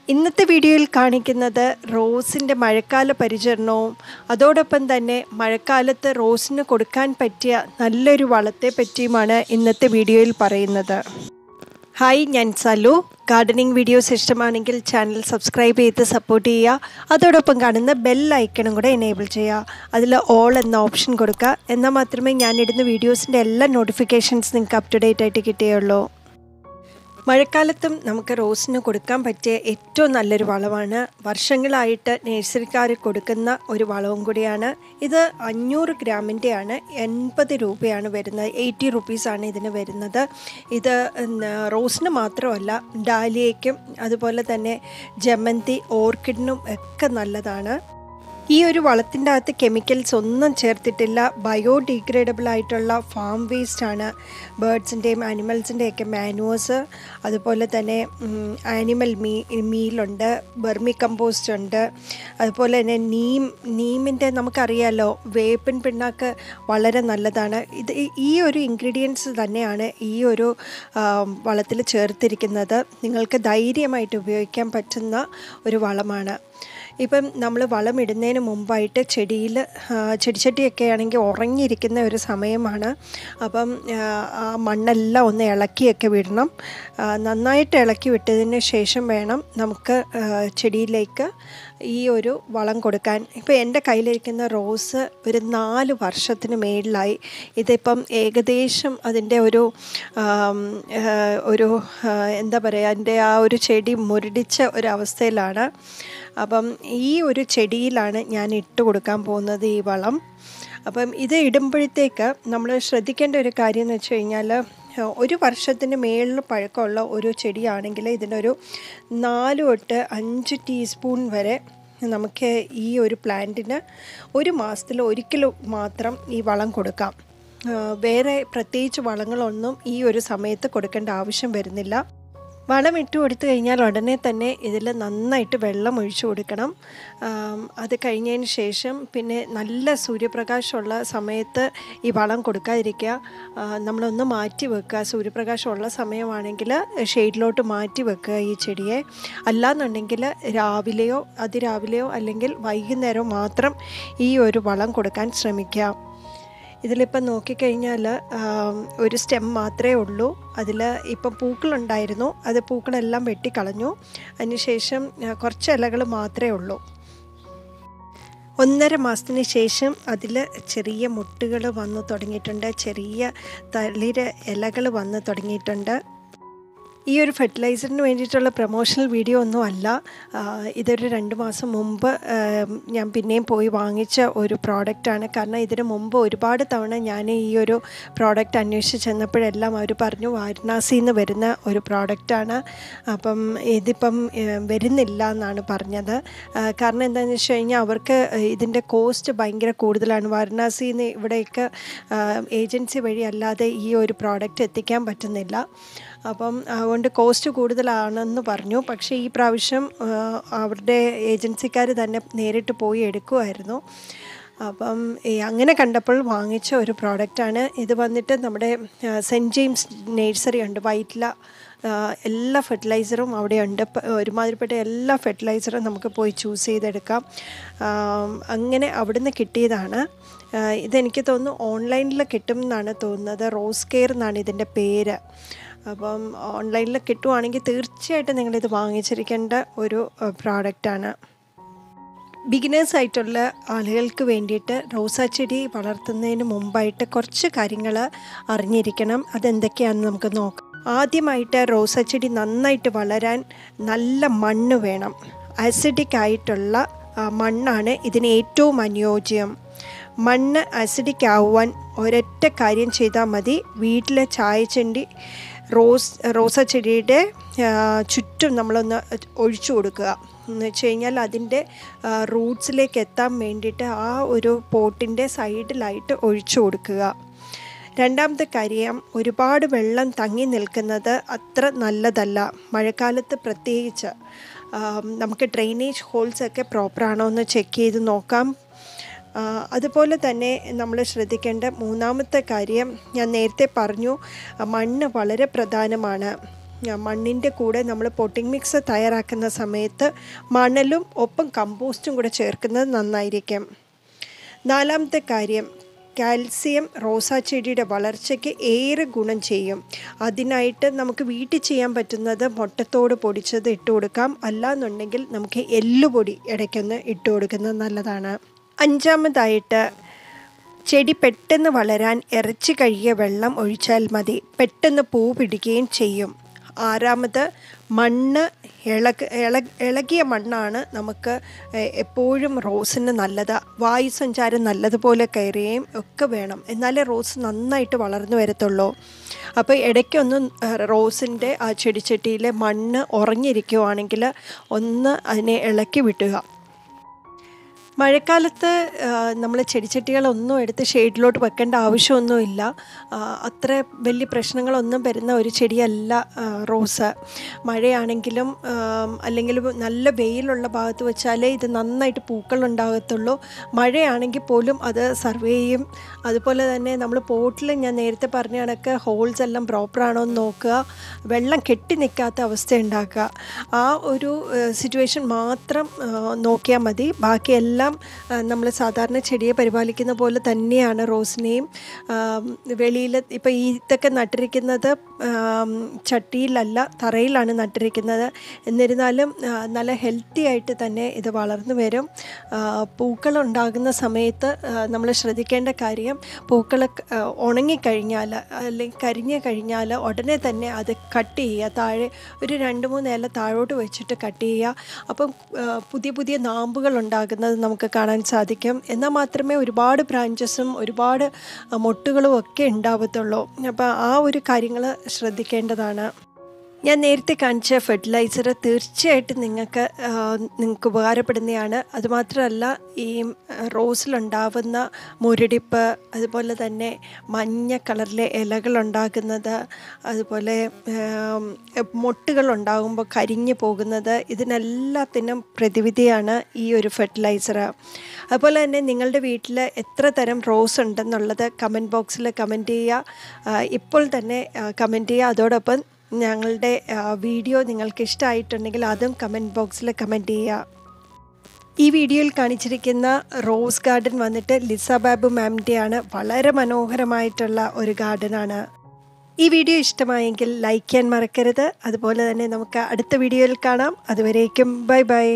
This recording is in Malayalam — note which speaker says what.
Speaker 1: ഇന്നത്തെ വീഡിയോയിൽ കാണിക്കുന്നത് റോസിൻ്റെ മഴക്കാല പരിചരണവും അതോടൊപ്പം തന്നെ മഴക്കാലത്ത് റോസിന് കൊടുക്കാൻ പറ്റിയ നല്ലൊരു വളത്തെ പറ്റിയുമാണ് ഇന്നത്തെ വീഡിയോയിൽ പറയുന്നത് ഹായ് ഞാൻ സലു ഗാർഡനിങ് വീഡിയോസ് ഇഷ്ടമാണെങ്കിൽ ചാനൽ സബ്സ്ക്രൈബ് ചെയ്ത് സപ്പോർട്ട് ചെയ്യുക അതോടൊപ്പം കാണുന്ന ബെൽ ഐക്കണും കൂടെ എനേബിൾ ചെയ്യുക അതിൽ ഓൾ എന്ന ഓപ്ഷൻ കൊടുക്കുക എന്നാൽ മാത്രമേ ഞാനിടുന്ന വീഡിയോസിൻ്റെ എല്ലാ നോട്ടിഫിക്കേഷൻസ് നിങ്ങൾക്ക് അപ് ടു ഡേറ്റ് ആയിട്ട് കിട്ടുകയുള്ളൂ മഴക്കാലത്തും നമുക്ക് റോസിന് കൊടുക്കാൻ പറ്റിയ ഏറ്റവും നല്ലൊരു വളമാണ് വർഷങ്ങളായിട്ട് നേഴ്സറിക്കാർ കൊടുക്കുന്ന ഒരു വളവും കൂടിയാണ് ഇത് അഞ്ഞൂറ് ഗ്രാമിൻ്റെയാണ് എൺപത് രൂപയാണ് വരുന്നത് എയ്റ്റി റുപ്പീസാണ് ഇതിന് വരുന്നത് ഇത് റോസിന് മാത്രമല്ല ഡാലിയയ്ക്കും അതുപോലെ തന്നെ ജമന്തി ഓർക്കിഡിനും ഒക്കെ നല്ലതാണ് ഈ ഒരു വളത്തിൻ്റെ അകത്ത് കെമിക്കൽസ് ഒന്നും ചേർത്തിട്ടില്ല ബയോഡിഗ്രേഡബിൾ ആയിട്ടുള്ള ഫാം വേസ്റ്റ് ആണ് ബേർഡ്സിൻ്റെയും ആനിമൽസിൻ്റെയൊക്കെ മാനുവേഴ്സ് അതുപോലെ തന്നെ ആനിമൽ മീ മീലുണ്ട് ബെർമി കമ്പോസ്റ്റ് ഉണ്ട് അതുപോലെ തന്നെ നീം നീമിൻ്റെ നമുക്കറിയാലോ വേപ്പിൻ പിണ്ണാക്ക് വളരെ നല്ലതാണ് ഇത് ഈ ഒരു ഇൻഗ്രീഡിയൻസ് തന്നെയാണ് ഈ ഒരു വളത്തിൽ ചേർത്തിരിക്കുന്നത് നിങ്ങൾക്ക് ധൈര്യമായിട്ട് ഉപയോഗിക്കാൻ പറ്റുന്ന ഒരു വളമാണ് ഇപ്പം നമ്മൾ വളമിടുന്നതിന് മുമ്പായിട്ട് ചെടിയിൽ ചെടിച്ചട്ടിയൊക്കെ ആണെങ്കിൽ ഉറങ്ങിയിരിക്കുന്ന ഒരു സമയമാണ് അപ്പം ആ മണ്ണെല്ലാം ഒന്ന് ഇളക്കിയൊക്കെ വിടണം നന്നായിട്ട് ഇളക്കി വിട്ടതിന് ശേഷം വേണം നമുക്ക് ചെടിയിലേക്ക് ഈ ഒരു വളം കൊടുക്കാൻ ഇപ്പോൾ എൻ്റെ കയ്യിലിരിക്കുന്ന റോസ് ഒരു നാല് വർഷത്തിന് മേളിലായി ഇതിപ്പം ഏകദേശം അതിൻ്റെ ഒരു ഒരു എന്താ പറയുക അതിൻ്റെ ആ ഒരു ചെടി മുരടിച്ച ഒരു അവസ്ഥയിലാണ് അപ്പം ഈ ഒരു ചെടിയിലാണ് ഞാൻ ഇട്ട് കൊടുക്കാൻ പോകുന്നത് ഈ വളം അപ്പം ഇത് ഇടുമ്പോഴത്തേക്ക് നമ്മൾ ശ്രദ്ധിക്കേണ്ട ഒരു കാര്യം എന്ന് വെച്ച് കഴിഞ്ഞാൽ ഒരു വർഷത്തിന് മേളിൽ പഴക്കമുള്ള ഒരു ചെടിയാണെങ്കിൽ ഇതിനൊരു നാല് തൊട്ട് അഞ്ച് ടീസ്പൂൺ വരെ നമുക്ക് ഈ ഒരു പ്ലാന്റിന് ഒരു മാസത്തിൽ ഒരിക്കലും മാത്രം ഈ വളം കൊടുക്കാം വേറെ പ്രത്യേകിച്ച് വളങ്ങളൊന്നും ഈ ഒരു സമയത്ത് കൊടുക്കേണ്ട ആവശ്യം വരുന്നില്ല വളം ഇട്ട് കൊടുത്തു കഴിഞ്ഞാൽ ഉടനെ തന്നെ ഇതിൽ നന്നായിട്ട് വെള്ളം ഒഴിച്ചു കൊടുക്കണം അത് കഴിഞ്ഞതിന് ശേഷം പിന്നെ നല്ല സൂര്യപ്രകാശമുള്ള സമയത്ത് ഈ വളം കൊടുക്കാതിരിക്കുക നമ്മളൊന്ന് മാറ്റി വെക്കുക സൂര്യപ്രകാശമുള്ള സമയമാണെങ്കിൽ ഷെയ്ഡിലോട്ട് മാറ്റി വെക്കുക ഈ ചെടിയെ അല്ലാന്നുണ്ടെങ്കിൽ രാവിലെയോ അതിരാവിലെയോ അല്ലെങ്കിൽ വൈകുന്നേരമോ മാത്രം ഈ ഒരു വളം കൊടുക്കാൻ ശ്രമിക്കുക ഇതിലിപ്പം നോക്കിക്കഴിഞ്ഞാൽ ഒരു സ്റ്റെം മാത്രമേ ഉള്ളൂ അതിൽ ഇപ്പം പൂക്കളുണ്ടായിരുന്നു അത് പൂക്കളെല്ലാം വെട്ടിക്കളഞ്ഞു അതിനുശേഷം കുറച്ച് ഇലകൾ മാത്രമേ ഉള്ളൂ ഒന്നര മാസത്തിന് ശേഷം അതിൽ ചെറിയ മുട്ടുകൾ വന്നു തുടങ്ങിയിട്ടുണ്ട് ചെറിയ തളിര ഇലകൾ വന്നു തുടങ്ങിയിട്ടുണ്ട് ഈ ഒരു ഫെർട്ടിലൈസറിന് വേണ്ടിയിട്ടുള്ള പ്രൊമോഷണൽ വീഡിയോ ഒന്നും അല്ല ഇതൊരു രണ്ട് മാസം മുമ്പ് ഞാൻ പിന്നെയും പോയി വാങ്ങിച്ച ഒരു പ്രോഡക്റ്റാണ് കാരണം ഇതിന് മുമ്പ് ഒരുപാട് തവണ ഞാൻ ഈ ഒരു പ്രോഡക്റ്റ് അന്വേഷിച്ച് ചെന്നപ്പോഴെല്ലാം അവർ പറഞ്ഞു വാരണാസിയിൽ നിന്ന് വരുന്ന ഒരു പ്രോഡക്റ്റാണ് അപ്പം ഇതിപ്പം വരുന്നില്ല എന്നാണ് പറഞ്ഞത് കാരണം എന്താണെന്ന് വെച്ച് കഴിഞ്ഞാൽ അവർക്ക് ഇതിൻ്റെ കോസ്റ്റ് ഭയങ്കര കൂടുതലാണ് വാരണാസിയിൽ നിന്ന് ഇവിടേക്ക് ഏജൻസി വഴി അല്ലാതെ ഈ ഒരു പ്രോഡക്റ്റ് എത്തിക്കാൻ പറ്റുന്നില്ല അപ്പം അതുകൊണ്ട് കോസ്റ്റ് കൂടുതലാണെന്ന് പറഞ്ഞു പക്ഷേ ഈ പ്രാവശ്യം അവരുടെ ഏജൻസിക്കാർ തന്നെ നേരിട്ട് പോയി എടുക്കുമായിരുന്നു അപ്പം അങ്ങനെ കണ്ടപ്പോൾ വാങ്ങിച്ച ഒരു പ്രോഡക്റ്റാണ് ഇത് വന്നിട്ട് നമ്മുടെ സെൻറ്റ് ജെയിംസ് നേഴ്സറി ഉണ്ട് വൈറ്റില എല്ലാ ഫെർട്ടിലൈസറും അവിടെയുണ്ട് ഒരുമാതിരിപ്പെട്ട എല്ലാ ഫെർട്ടിലൈസറും നമുക്ക് പോയി ചൂസ് ചെയ്തെടുക്കാം അങ്ങനെ അവിടുന്ന് കിട്ടിയതാണ് ഇതെനിക്ക് തോന്നുന്നു ഓൺലൈനിൽ കിട്ടും എന്നാണ് തോന്നുന്നത് റോസ് കെയർ എന്നാണ് ഇതിൻ്റെ പേര് അപ്പം ഓൺലൈനിൽ കിട്ടുവാണെങ്കിൽ തീർച്ചയായിട്ടും നിങ്ങളിത് വാങ്ങിച്ചിരിക്കേണ്ട ഒരു പ്രോഡക്റ്റാണ് ബിഗിനേഴ്സ് ആയിട്ടുള്ള ആളുകൾക്ക് വേണ്ടിയിട്ട് റോസാ ചെടി വളർത്തുന്നതിന് മുമ്പായിട്ട് കുറച്ച് കാര്യങ്ങൾ അറിഞ്ഞിരിക്കണം അതെന്തൊക്കെയാണെന്ന് നമുക്ക് നോക്കാം ആദ്യമായിട്ട് റോസാ ചെടി നന്നായിട്ട് വളരാൻ നല്ല മണ്ണ് വേണം ആസിഡിക് ആയിട്ടുള്ള മണ്ണാണ് ഇതിന് ഏറ്റവും അനുയോജ്യം മണ്ണ് ആസിഡിക് ആവുവാൻ ഒരൊറ്റ കാര്യം ചെയ്താൽ മതി വീട്ടിലെ ചായച്ചെണ്ടി റോസ് റോസ ചെടിയുടെ ചുറ്റും നമ്മളൊന്ന് ഒഴിച്ചു കൊടുക്കുക എന്ന് വെച്ച് കഴിഞ്ഞാൽ അതിൻ്റെ റൂട്ട്സിലേക്ക് എത്താൻ വേണ്ടിയിട്ട് ആ ഒരു പോട്ടിൻ്റെ സൈഡിലായിട്ട് ഒഴിച്ചു കൊടുക്കുക രണ്ടാമത്തെ കാര്യം ഒരുപാട് വെള്ളം തങ്ങി നിൽക്കുന്നത് അത്ര നല്ലതല്ല മഴക്കാലത്ത് പ്രത്യേകിച്ച് നമുക്ക് ഡ്രെയിനേജ് ഹോൾസ് ഒക്കെ പ്രോപ്പറാണോ എന്ന് ചെക്ക് ചെയ്ത് നോക്കാം അതുപോലെ തന്നെ നമ്മൾ ശ്രദ്ധിക്കേണ്ട മൂന്നാമത്തെ കാര്യം ഞാൻ നേരത്തെ പറഞ്ഞു മണ്ണ് വളരെ പ്രധാനമാണ് മണ്ണിൻ്റെ കൂടെ നമ്മൾ പൊട്ടിംഗ് മിക്സ് തയ്യാറാക്കുന്ന സമയത്ത് മണലും ഒപ്പം കമ്പോസ്റ്റും കൂടെ ചേർക്കുന്നത് നന്നായിരിക്കും നാലാമത്തെ കാര്യം കാൽസ്യം റോസാ ചെടിയുടെ വളർച്ചയ്ക്ക് ഏറെ ഗുണം ചെയ്യും അതിനായിട്ട് നമുക്ക് വീട്ടിൽ ചെയ്യാൻ പറ്റുന്നത് മുട്ടത്തോട് പൊടിച്ചത് ഇട്ട് കൊടുക്കാം അല്ലാന്നുണ്ടെങ്കിൽ നമുക്ക് എല്ലുപൊടി ഇടയ്ക്കൊന്ന് ഇട്ട് കൊടുക്കുന്നത് നല്ലതാണ് അഞ്ചാമതായിട്ട് ചെടി പെട്ടെന്ന് വളരാൻ ഇറച്ചി കഴുകിയ വെള്ളം ഒഴിച്ചാൽ മതി പെട്ടെന്ന് പൂ പിടിക്കുകയും ചെയ്യും ആറാമത് മണ്ണ് ഇളക ഇള ഇളകിയ മണ്ണാണ് നമുക്ക് എപ്പോഴും റോസിന് നല്ലത് വായു സഞ്ചാരം നല്ലതുപോലെ കയറുകയും ഒക്കെ വേണം എന്നാലേ റോസ് നന്നായിട്ട് വളർന്നു വരത്തുള്ളൂ അപ്പോൾ ഇടയ്ക്കൊന്ന് റോസിൻ്റെ ആ ചെടിച്ചട്ടിയിലെ മണ്ണ് ഉറങ്ങിയിരിക്കുവാണെങ്കിൽ ഒന്ന് അതിനെ ഇളക്കി വിട്ടുക മഴക്കാലത്ത് നമ്മൾ ചെടിച്ചട്ടികളൊന്നും എടുത്ത് ഷെയ്ഡിലോട്ട് വെക്കേണ്ട ആവശ്യമൊന്നുമില്ല അത്ര വലിയ പ്രശ്നങ്ങളൊന്നും വരുന്ന ഒരു ചെടിയല്ല റോസ് മഴയാണെങ്കിലും അല്ലെങ്കിൽ നല്ല വെയിലുള്ള ഭാഗത്ത് വെച്ചാലേ ഇത് നന്നായിട്ട് പൂക്കൾ ഉണ്ടാകത്തുള്ളൂ മഴയാണെങ്കിൽ പോലും അത് സർവേ ചെയ്യും അതുപോലെ തന്നെ നമ്മൾ പോട്ടിൽ ഞാൻ നേരത്തെ പറഞ്ഞ കണക്ക് ഹോൾസ് എല്ലാം പ്രോപ്പറാണോ എന്ന് നോക്കുക വെള്ളം കെട്ടി നിൽക്കാത്ത അവസ്ഥ ഉണ്ടാക്കുക ആ ഒരു സിറ്റുവേഷൻ മാത്രം നോക്കിയാൽ മതി ബാക്കിയെല്ലാം നമ്മൾ സാധാരണ ചെടിയെ പരിപാലിക്കുന്ന പോലെ തന്നെയാണ് റോസിനെയും വെളിയിൽ ഇപ്പോൾ ഈ ഇതൊക്കെ നട്ടിരിക്കുന്നത് ചട്ടിയിലല്ല തറയിലാണ് നട്ടിരിക്കുന്നത് എന്നിരുന്നാലും നല്ല ഹെൽത്തി ആയിട്ട് തന്നെ ഇത് വളർന്നു വരും പൂക്കൾ ഉണ്ടാകുന്ന സമയത്ത് നമ്മൾ ശ്രദ്ധിക്കേണ്ട കാര്യം പൂക്കൾ ഉണങ്ങിക്കഴിഞ്ഞാൽ അല്ലെങ്കിൽ കരിഞ്ഞു കഴിഞ്ഞാൽ ഉടനെ തന്നെ അത് കട്ട് ചെയ്യുക താഴെ ഒരു രണ്ട് മൂന്ന് ഇല താഴോട്ട് വെച്ചിട്ട് കട്ട് ചെയ്യുക അപ്പം പുതിയ പുതിയ നാമ്പുകൾ ഉണ്ടാകുന്നത് നമുക്ക് കാണാൻ സാധിക്കും എന്നാൽ മാത്രമേ ഒരുപാട് ബ്രാഞ്ചസും ഒരുപാട് മൊട്ടുകളും ഒക്കെ ഉണ്ടാവത്തുള്ളൂ അപ്പോൾ ആ ഒരു കാര്യങ്ങൾ ശ്രദ്ധിക്കേണ്ടതാണ് ഞാൻ നേരത്തെ കാണിച്ച ഫെർട്ടിലൈസർ തീർച്ചയായിട്ടും നിങ്ങൾക്ക് നിങ്ങൾക്ക് ഉപകാരപ്പെടുന്നതാണ് അതുമാത്രമല്ല ഈ റോസിലുണ്ടാവുന്ന മുരടിപ്പ് അതുപോലെ തന്നെ മഞ്ഞ കളറിലെ ഇലകൾ ഉണ്ടാകുന്നത് അതുപോലെ മൊട്ടുകൾ ഉണ്ടാകുമ്പോൾ കരിഞ്ഞു പോകുന്നത് ഇതിനെല്ലാത്തിനും പ്രതിവിധിയാണ് ഈ ഒരു ഫെർട്ടിലൈസർ അതുപോലെ തന്നെ നിങ്ങളുടെ വീട്ടിൽ എത്ര തരം റോസ് ഉണ്ടെന്നുള്ളത് കമൻറ്റ് ബോക്സിൽ കമൻറ്റ് ചെയ്യുക ഇപ്പോൾ തന്നെ കമൻറ്റ് ചെയ്യുക അതോടൊപ്പം ഞങ്ങളുടെ വീഡിയോ നിങ്ങൾക്ക് ഇഷ്ടമായിട്ടുണ്ടെങ്കിൽ അതും കമൻറ്റ് ബോക്സിൽ കമൻറ്റ് ചെയ്യുക ഈ വീഡിയോയിൽ കാണിച്ചിരിക്കുന്ന റോസ് ഗാർഡൻ വന്നിട്ട് ലിസ ബാബു മാമിൻ്റെയാണ് വളരെ മനോഹരമായിട്ടുള്ള ഒരു ഗാർഡനാണ് ഈ വീഡിയോ ഇഷ്ടമായെങ്കിൽ ലൈക്ക് ചെയ്യാൻ മറക്കരുത് അതുപോലെ തന്നെ നമുക്ക് അടുത്ത വീഡിയോയിൽ കാണാം അതുവരേക്കും ബൈ ബൈ